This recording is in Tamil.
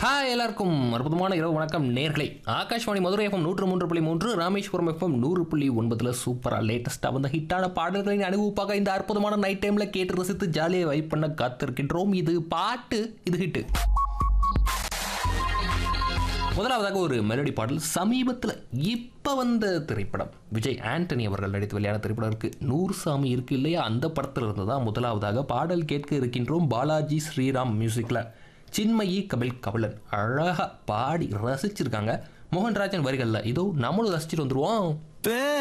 ஹாய் எல்லாருக்கும் அற்புதமான இரவு வணக்கம் நேர்களை ஆகாஷ்வாணி மதுரை எஃப்எம் நூற்று மூன்று புள்ளி மூன்று ராமேஸ்வரம் எஃப்எம் நூறு புள்ளி ஒன்பதுல சூப்பராக லேட்டஸ்ட்டாக வந்த ஹிட்டான பாடல்களின் அனுபவிப்பாக இந்த அற்புதமான நைட் டைமில் கேட்டு ரசித்து ஜாலியாக வைப் பண்ண காத்திருக்கின்றோம் இது பாட்டு இது ஹிட்டு முதலாவதாக ஒரு மெலடி பாடல் சமீபத்தில் இப்போ வந்த திரைப்படம் விஜய் ஆண்டனி அவர்கள் நடித்து வெளியான திரைப்படம் இருக்கு நூறு சாமி இருக்கு இல்லையா அந்த படத்தில் இருந்து தான் முதலாவதாக பாடல் கேட்க இருக்கின்றோம் பாலாஜி ஸ்ரீராம் மியூசிக்கில் சின்மயி கபில் கபிலன் அழகாக பாடி ரசிச்சிருக்காங்க மோகன்ராஜன் வரிகளில் இதோ நம்மளும் ரசிச்சுட்டு வந்துருவோம் பே